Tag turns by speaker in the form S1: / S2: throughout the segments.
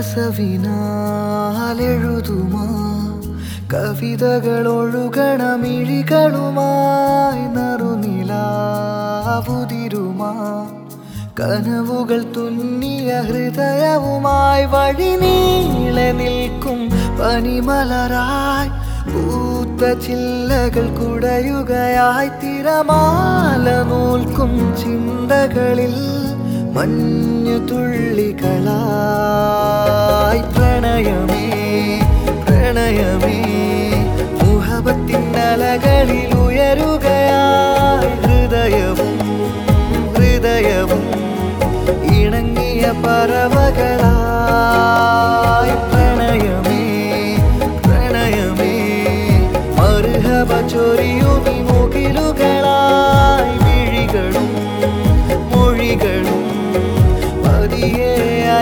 S1: കസവിനാലെഴുതുമാ കവിതകൾ ഒഴുകണമിഴികളുമായി നറുനിലാവുതിരുമാ കനവുകൾ തുന്നിയ ഹൃദയവുമായി വഴി നീളെ നിൽക്കും പനിമലരായി പൂത്ത ചില്ലകൾ കുടയുകയായി തിരമാല നൂൽക്കും ചിന്തകളിൽ മഞ്ഞു തുള്ളികളായി പ്രണയമേ പ്രണയമേ മുഹബത്തിൻ അലകളിൽ ഉയരുകയായി ഹൃദയവും ഹൃദയവും ഇണങ്ങിയ പറവകളായി പ്രണയമേ പ്രണയമേ മറുഹബ ചൊരിയുമി മുകിലുകളായി വിഴികളും മൊഴികളും പതിയെ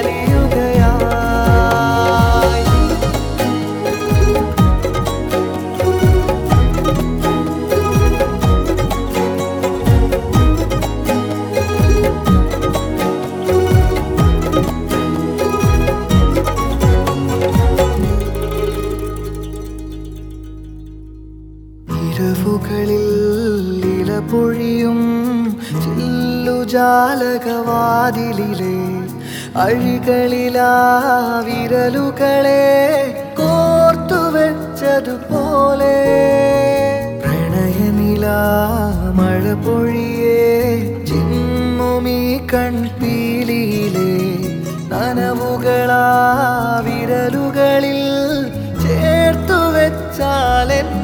S1: അലിയുകയായി ഇരവുകളിൽ ഇലപൊഴിയും ചില്ലുജാലകവാതിലിലെ അഴികളിലാ വിരലുകളെ കോർത്തു വെച്ചതുപോലെ പ്രണയനില മഴ പൊഴിയേ ചിമ്മുമീ കൺപീലിയിലെ നനവുകളാ വിരലുകളിൽ ചേർത്തു വെച്ചാലെൻ